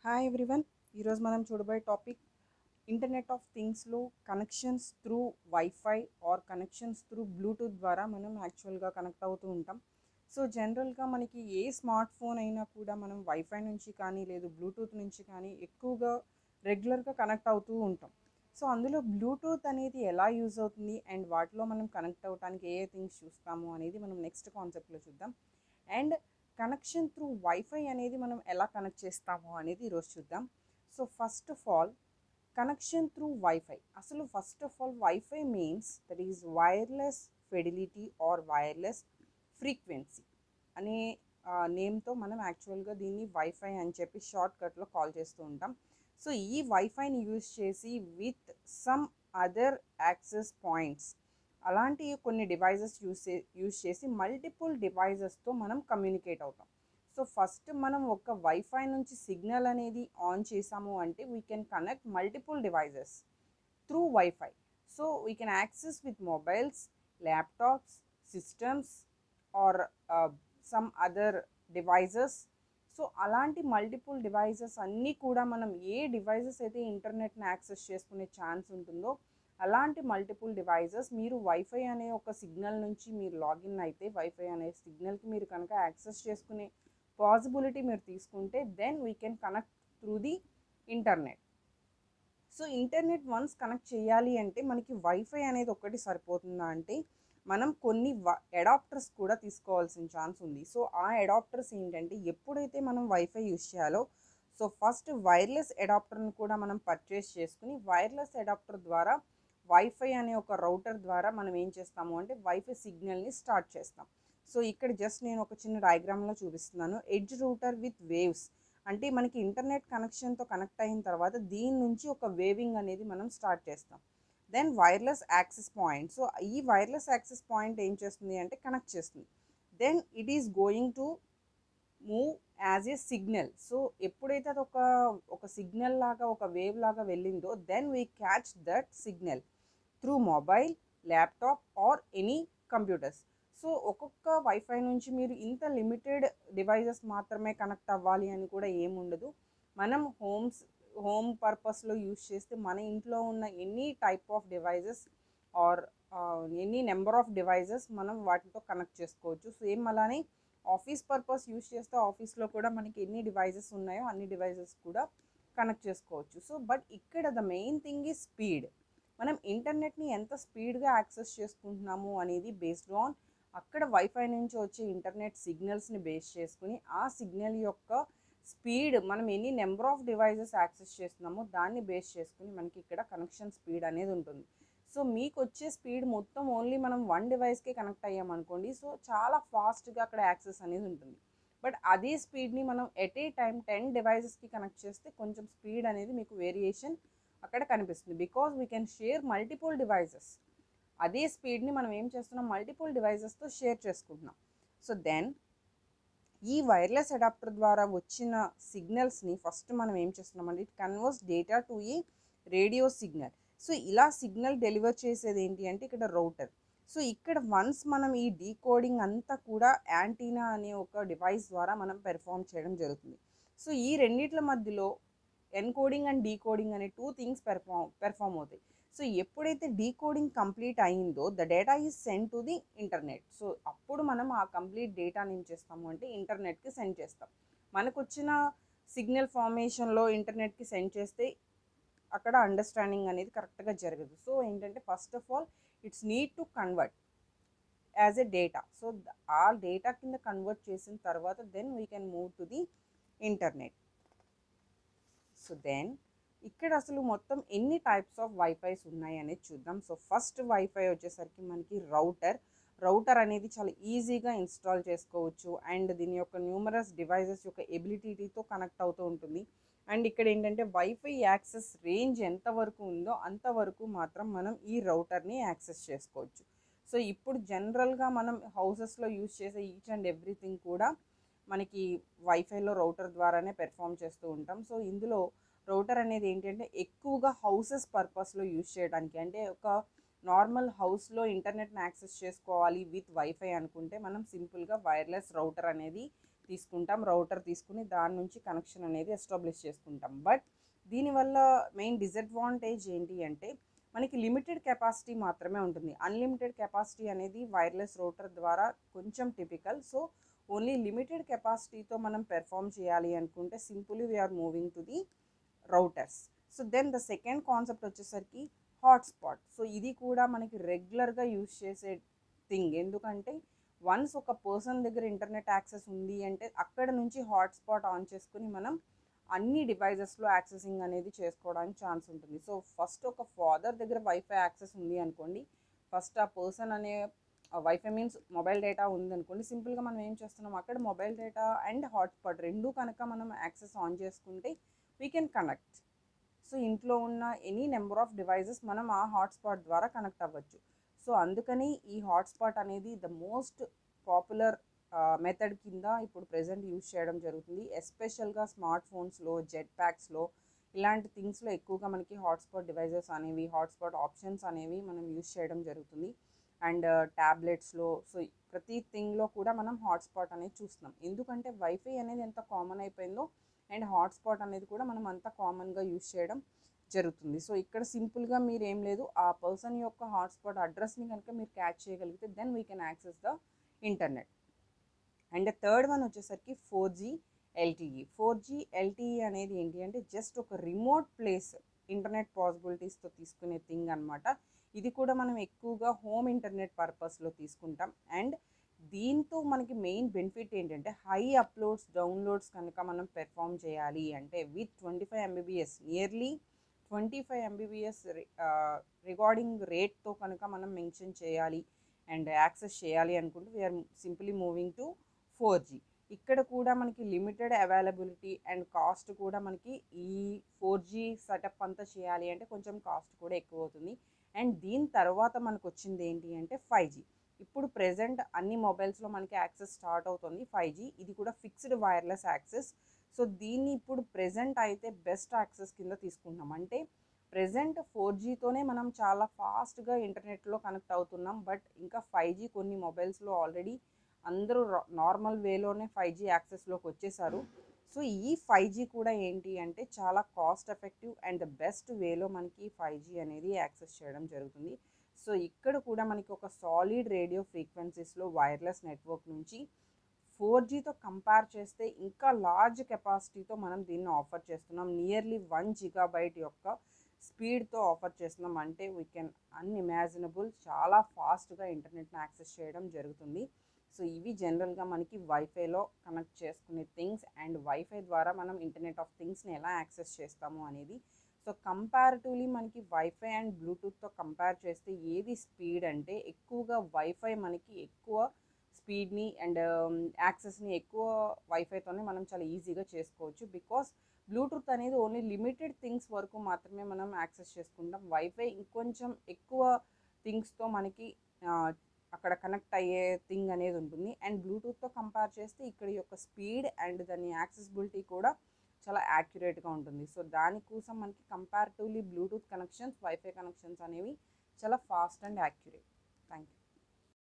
hi everyone ఈరోజు మనం చూడబోయే టాపిక్ ఇంటర్నెట్ ఆఫ్ థింగ్స్లో connections through wifi or connections through bluetooth ద్వారా మనం యాక్చువల్గా కనెక్ట్ అవుతూ ఉంటాం సో జనరల్గా మనకి ఏ స్మార్ట్ ఫోన్ అయినా కూడా మనం వైఫై నుంచి కానీ లేదు బ్లూటూత్ నుంచి కానీ ఎక్కువగా రెగ్యులర్గా కనెక్ట్ అవుతూ ఉంటాం సో అందులో బ్లూటూత్ అనేది ఎలా యూజ్ అవుతుంది అండ్ వాటిలో మనం కనెక్ట్ అవ్వడానికి ఏ ఏ థింగ్స్ చూస్తాము అనేది మనం నెక్స్ట్ కాన్సెప్ట్లో చూద్దాం అండ్ కనెక్షన్ త్రూ వైఫై అనేది మనం ఎలా కనెక్ట్ చేస్తాము అనేది ఈరోజు చూద్దాం so first of all connection through wifi అసలు first of all wifi means that is wireless fidelity or wireless frequency అనే నేమ్తో మనం యాక్చువల్గా దీన్ని వైఫై అని చెప్పి షార్ట్ కట్లో కాల్ చేస్తూ ఉంటాం సో ఈ వైఫైని యూజ్ చేసి with some other access points అలాంటి కొన్ని డివైజెస్ యూస్ యూజ్ చేసి మల్టిపుల్ డివైజెస్తో మనం కమ్యూనికేట్ అవుతాం సో ఫస్ట్ మనం ఒక వైఫై నుంచి సిగ్నల్ అనేది ఆన్ చేసాము అంటే we can connect multiple devices through wifi so we can access with mobiles laptops systems or some other devices so అలాంటి మల్టిపుల్ డివైజెస్ అన్నీ కూడా మనం ఏ డివైజెస్ అయితే ఇంటర్నెట్ని యాక్సెస్ చేసుకునే ఛాన్స్ ఉంటుందో అలాంటి మల్టిపుల్ డివైజెస్ మీరు వైఫై అనే ఒక సిగ్నల్ నుంచి మీరు లాగిన్ అయితే వైఫై అనే సిగ్నల్కి మీరు కనుక యాక్సెస్ చేసుకునే పాసిబిలిటీ మీరు తీసుకుంటే then we can connect through the internet so internet once connect చేయాలి అంటే మనకి వైఫై అనేది ఒక్కటి సరిపోతుందా అంటే మనం కొన్ని అడాప్టర్స్ కూడా తీసుకోవాల్సిన ఛాన్స్ ఉంది సో ఆ అడాప్టర్స్ ఏంటంటే ఎప్పుడైతే మనం వైఫై యూస్ చేయాలో సో ఫస్ట్ వైర్లెస్ అడాప్టర్ని కూడా మనం పర్చేస్ చేసుకుని వైర్లెస్ అడాప్టర్ ద్వారా వైఫై అనే ఒక రౌటర్ ద్వారా మనం ఏం చేస్తాము అంటే వైఫై సిగ్నల్ని స్టార్ట్ చేస్తాం సో ఇక్కడ జస్ట్ నేను ఒక చిన్న డయాగ్రామ్లో చూపిస్తున్నాను ఎడ్జ్ రూటర్ విత్ వేవ్స్ అంటే మనకి ఇంటర్నెట్ కనెక్షన్తో కనెక్ట్ అయిన తర్వాత దీని నుంచి ఒక వేవింగ్ అనేది మనం స్టార్ట్ చేస్తాం then wireless access point so ఈ వైర్లెస్ యాక్సెస్ పాయింట్ ఏం చేస్తుంది అంటే కనెక్ట్ చేస్తుంది then it is going to move as a signal so ఎప్పుడైతే అది ఒక ఒక సిగ్నల్ లాగా ఒక వేవ్ లాగా వెళ్ళిందో then we catch that signal through mobile laptop or any computers so ఒక్కొక్క వైఫై నుంచి మీరు ఇంత లిమిటెడ్ డివైజెస్ మాత్రమే కనెక్ట్ అవ్వాలి అని కూడా ఏముండదు మనం హోమ్స్ హోమ్ పర్పస్లో యూస్ చేస్తే మన ఇంట్లో ఉన్న any type of devices or any number of devices మనం వాటితో కనెక్ట్ చేసుకోవచ్చు సేమ్ అలానే ఆఫీస్ పర్పస్ యూస్ చేస్తే ఆఫీస్లో కూడా మనకి ఎన్ని డివైజెస్ ఉన్నాయో అన్ని డివైజెస్ కూడా కనెక్ట్ చేసుకోవచ్చు సో బట్ ఇక్కడ ద మెయిన్ థింగ్ ఈ స్పీడ్ మనం ఇంటర్నెట్ని ఎంత స్పీడ్గా యాక్సెస్ చేసుకుంటున్నాము అనేది బేస్డ్ ఆన్ అక్కడ వైఫై నుంచి వచ్చే ఇంటర్నెట్ సిగ్నల్స్ని బేస్ చేసుకుని ఆ సిగ్నల్ యొక్క స్పీడ్ మనం ఎన్ని నెంబర్ ఆఫ్ డివైజెస్ యాక్సెస్ చేస్తున్నామో దాన్ని బేస్ చేసుకుని మనకి ఇక్కడ కనెక్షన్ స్పీడ్ అనేది ఉంటుంది సో మీకు వచ్చే స్పీడ్ మొత్తం ఓన్లీ మనం వన్ డివైస్కే కనెక్ట్ అయ్యామనుకోండి సో చాలా ఫాస్ట్గా అక్కడ యాక్సెస్ అనేది ఉంటుంది బట్ అదే స్పీడ్ని మనం ఎట్ ఏ టైం టెన్ డివైజెస్కి కనెక్ట్ చేస్తే కొంచెం స్పీడ్ అనేది మీకు వేరియేషన్ అక్కడ కనిపిస్తుంది because we can share multiple devices అదే స్పీడ్ని మనం ఏం చేస్తున్నాం మల్టిపుల్ డివైజెస్తో షేర్ చేసుకుంటున్నాం సో దెన్ ఈ వైర్లెస్ అడాప్టర్ ద్వారా వచ్చిన సిగ్నల్స్ని ఫస్ట్ మనం ఏం చేస్తున్నామంటే ఇట్ కన్వర్స్ డేటా టు ఈ రేడియో సిగ్నల్ సో ఇలా సిగ్నల్ డెలివర్ చేసేది ఏంటి అంటే ఇక్కడ రౌటర్ సో ఇక్కడ వన్స్ మనం ఈ డీకోడింగ్ అంతా కూడా యాంటీనా అనే ఒక డివైస్ ద్వారా మనం పెర్ఫామ్ చేయడం జరుగుతుంది సో ఈ రెండిట్ల మధ్యలో ఎన్కోడింగ్ అండ్ డీకోడింగ్ అనే టూ థింగ్స్ పెర్ఫామ్ పెర్ఫామ్ అవుతాయి సో ఎప్పుడైతే డీకోడింగ్ కంప్లీట్ అయిందో the data is send to the internet so అప్పుడు మనం ఆ కంప్లీట్ డేటాని ఏం చేస్తాము అంటే ఇంటర్నెట్కి సెండ్ చేస్తాం మనకు వచ్చిన సిగ్నల్ ఫార్మేషన్లో ఇంటర్నెట్కి సెండ్ చేస్తే అక్కడ అండర్స్టాండింగ్ అనేది కరెక్ట్గా జరగదు సో ఏంటంటే first of all it's need to convert as a data so ఆ డేటా కింద కన్వర్ట్ చేసిన తర్వాత then we can move to the internet so then ఇక్కడ అసలు మొత్తం ఎన్ని టైప్స్ ఆఫ్ వైఫైస్ ఉన్నాయి అనేది చూద్దాం సో ఫస్ట్ వైఫై వచ్చేసరికి మనకి రౌటర్ రౌటర్ అనేది చాలా ఈజీగా ఇన్స్టాల్ చేసుకోవచ్చు అండ్ దీని యొక్క న్యూమరస్ డివైజెస్ యొక్క ఎబిలిటీతో కనెక్ట్ అవుతూ ఉంటుంది అండ్ ఇక్కడ ఏంటంటే వైఫై యాక్సెస్ రేంజ్ ఎంతవరకు ఉందో అంతవరకు మాత్రం మనం ఈ రౌటర్ని యాక్సెస్ చేసుకోవచ్చు సో ఇప్పుడు జనరల్గా మనం హౌసెస్లో యూజ్ చేసే ఈచ్ అండ్ ఎవ్రీథింగ్ కూడా మనకి వైఫైలో రౌటర్ ద్వారానే పెర్ఫామ్ చేస్తూ ఉంటాం సో ఇందులో రౌటర్ అనేది ఏంటంటే ఎక్కువగా హౌసెస్ పర్పస్లో యూజ్ చేయడానికి అంటే ఒక నార్మల్ హౌస్లో ఇంటర్నెట్ని యాక్సెస్ చేసుకోవాలి విత్ వైఫై అనుకుంటే మనం సింపుల్గా వైర్లెస్ రౌటర్ అనేది తీసుకుంటాం రౌటర్ తీసుకుని దాని నుంచి కనెక్షన్ అనేది ఎస్టాబ్లిష్ చేసుకుంటాం బట్ దీనివల్ల మెయిన్ డిసడ్వాంటేజ్ ఏంటి అంటే మనకి లిమిటెడ్ కెపాసిటీ మాత్రమే ఉంటుంది అన్లిమిటెడ్ కెపాసిటీ అనేది వైర్లెస్ రౌటర్ ద్వారా కొంచెం టిపికల్ సో ఓన్లీ లిమిటెడ్ కెపాసిటీతో మనం పెర్ఫామ్ చేయాలి అనుకుంటే simply we are moving to the routers so then the second concept వచ్చేసరికి హాట్స్పాట్ సో ఇది కూడా మనకి రెగ్యులర్గా యూజ్ చేసే థింగ్ ఎందుకంటే వన్స్ ఒక పర్సన్ దగ్గర ఇంటర్నెట్ యాక్సెస్ ఉంది అంటే అక్కడ నుంచి హాట్స్పాట్ ఆన్ చేసుకుని మనం అన్ని డివైజెస్లో యాక్సెసింగ్ అనేది చేసుకోవడానికి ఛాన్స్ ఉంటుంది సో ఫస్ట్ ఒక ఫాదర్ దగ్గర వైఫై యాక్సెస్ ఉంది అనుకోండి ఫస్ట్ ఆ పర్సన్ అనే వైఫై మీన్స్ మొబైల్ డేటా ఉంది అనుకోండి సింపుల్గా మనం ఏం చేస్తున్నాం అక్కడ మొబైల్ డేటా అండ్ హాట్స్పాట్ రెండు కనుక మనం యాక్సెస్ ఆన్ చేసుకుంటే వీ కెన్ కనెక్ట్ సో ఇంట్లో ఉన్న ఎనీ నెంబర్ ఆఫ్ డివైజెస్ మనం ఆ హాట్స్పాట్ ద్వారా కనెక్ట్ అవ్వచ్చు సో అందుకని ఈ హాట్స్పాట్ అనేది ద మోస్ట్ పాపులర్ మెథడ్ కింద ఇప్పుడు ప్రజెంట్ యూజ్ చేయడం జరుగుతుంది ఎస్పెషల్గా స్మార్ట్ ఫోన్స్లో జెట్ ప్యాక్స్లో ఇలాంటి థింగ్స్లో ఎక్కువగా మనకి హాట్స్పాట్ డివైజెస్ అనేవి హాట్స్పాట్ ఆప్షన్స్ అనేవి మనం యూజ్ చేయడం జరుగుతుంది అండ్ ట్యాబ్లెట్స్లో సో ప్రతి థింగ్లో కూడా మనం హాట్స్పాట్ అనేది చూస్తున్నాం ఎందుకంటే వైఫై అనేది ఎంత కామన్ అయిపోయిందో అండ్ హాట్స్పాట్ అనేది కూడా మనం అంత కామన్గా యూజ్ చేయడం జరుగుతుంది సో ఇక్కడ సింపుల్గా మీరు ఏం లేదు ఆ పర్సన్ యొక్క హాట్స్పాట్ అడ్రస్ని కనుక మీరు క్యాచ్ చేయగలిగితే then we can access the internet and third one వచ్చేసరికి four G LTE four G LTE అనేది ఏంటి అంటే జస్ట్ ఒక రిమోట్ ప్లేస్ ఇంటర్నెట్ పాసిబిలిటీస్తో తీసుకునే థింగ్ అనమాట ఇది కూడా మనం ఎక్కువగా హోమ్ ఇంటర్నెట్ పర్పస్లో తీసుకుంటాం అండ్ దీంతో మనకి మెయిన్ బెనిఫిట్ ఏంటంటే హై అప్లోడ్స్ డౌన్లోడ్స్ కనుక మనం పెర్ఫామ్ చేయాలి అంటే with twenty five MBBS nearly twenty five MBBS recording రేట్తో కనుక మనం మెన్షన్ చేయాలి అండ్ యాక్సెస్ చేయాలి అనుకుంటే we are simply moving to four G ఇక్కడ కూడా మనకి లిమిటెడ్ అవైలబిలిటీ అండ్ కాస్ట్ కూడా మనకి ఈ ఫోర్ జీ సెటప్ అంతా చేయాలి అంటే కొంచెం కాస్ట్ కూడా ఎక్కువ అవుతుంది అండ్ దీని తర్వాత మనకు వచ్చింది ఏంటి అంటే ఫైవ్ జీ ఇప్పుడు ప్రెజెంట్ అన్ని మొబైల్స్లో మనకి యాక్సెస్ స్టార్ట్ అవుతుంది ఫైవ్ జీ ఇది కూడా ఫిక్స్డ్ వైర్లెస్ యాక్సెస్ సో దీన్ని ఇప్పుడు ప్రెజెంట్ అయితే బెస్ట్ యాక్సెస్ కింద తీసుకుంటున్నాం అంటే ప్రెజెంట్ ఫోర్ జీతోనే మనం చాలా ఫాస్ట్గా ఇంటర్నెట్లో కనెక్ట్ అవుతున్నాం బట్ ఇంకా ఫైవ్ జీ కొన్ని మొబైల్స్లో ఆల్రెడీ అందరూ నార్మల్ వేలోనే ఫైవ్ జీ యాక్సెస్లోకి వచ్చేసారు సో ఈ ఫైవ్ జీ కూడా ఏంటి అంటే చాలా cost effective and the best వేలో మనకి ఫైవ్ జీ అనేది యాక్సెస్ చేయడం జరుగుతుంది సో ఇక్కడ కూడా మనకి ఒక సాలిడ్ రేడియో ఫ్రీక్వెన్సీస్లో వైర్లెస్ నెట్వర్క్ నుంచి ఫోర్ జీతో కంపేర్ చేస్తే ఇంకా లార్జ్ కెపాసిటీతో మనం దీన్ని ఆఫర్ చేస్తున్నాం నియర్లీ వన్ జిగాబైట్ యొక్క స్పీడ్తో ఆఫర్ చేస్తున్నాం అంటే వీ కెన్ అన్ఇమాజినబుల్ చాలా ఫాస్ట్గా ఇంటర్నెట్ని యాక్సెస్ చేయడం జరుగుతుంది సో ఇవి జనరల్గా మనకి వైఫైలో కనెక్ట్ చేసుకునే థింగ్స్ అండ్ వైఫై ద్వారా మనం ఇంటర్నెట్ ఆఫ్ థింగ్స్ని ఎలా యాక్సెస్ చేస్తాము అనేది సో కంపారిటివ్లీ మనకి వైఫై అండ్ బ్లూటూత్తో కంపేర్ చేస్తే ఏది స్పీడ్ అంటే ఎక్కువగా వైఫై మనకి ఎక్కువ స్పీడ్ని అండ్ యాక్సెస్ని ఎక్కువ వైఫైతోనే మనం చాలా ఈజీగా చేసుకోవచ్చు బికాస్ బ్లూటూత్ అనేది ఓన్లీ లిమిటెడ్ థింగ్స్ వరకు మాత్రమే మనం యాక్సెస్ చేసుకుంటాం వైఫై ఇంకొంచెం ఎక్కువ థింగ్స్తో మనకి ఆ, అక్కడ కనెక్ట్ అయ్యే థింగ్ అనేది ఉంటుంది అండ్ బ్లూటూత్తో కంపేర్ చేస్తే ఇక్కడ యొక్క స్పీడ్ అండ్ దాని యాక్సెసిబిలిటీ కూడా చాలా యాక్యురేట్గా ఉంటుంది సో దానికోసం మనకి comparatively bluetooth connections wifi connections అనేవి చాలా fast and accurate thank you